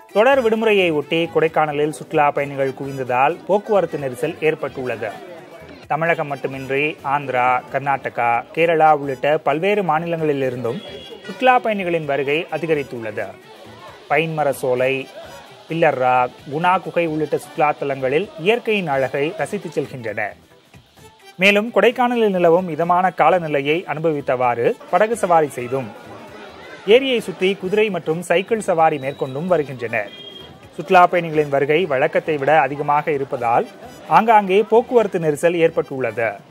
தொடர் விடுமுறையை ஒட்டி கொடைக்கானலில் சுற்றுலா பயணிகள் குவிந்ததால் போக்குவரத்து நெரிசல் ஏற்பட்டுள்ளது தமிழகம் மட்டுமின்றி ஆந்திரா கர்நாடகா கேரளா உள்ளிட்ட பல்வேறு மாநிலங்களிலிருந்தும் சுற்றுலா பயணிகளின் வருகை அதிகரித்துள்ளது பைன்மர சோலை பில்லர் ராக் குணா குகை உள்ளிட்ட சுற்றுலா தலங்களில் இயற்கையின் அழகை ரசித்துச் செல்கின்றனர் மேலும் கொடைக்கானலில் நிலவும் இதமான காலநிலையை அனுபவித்தவாறு படகு சவாரி செய்தும் ஏரியை சுற்றி குதிரை மற்றும் சைக்கிள் சவாரி மேற்கொண்டும் வருகின்றனர் சுற்றுலா பயணிகளின் வருகை வழக்கத்தை விட அதிகமாக இருப்பதால் ஆங்காங்கே போக்குவரத்து நெரிசல் ஏற்பட்டுள்ளது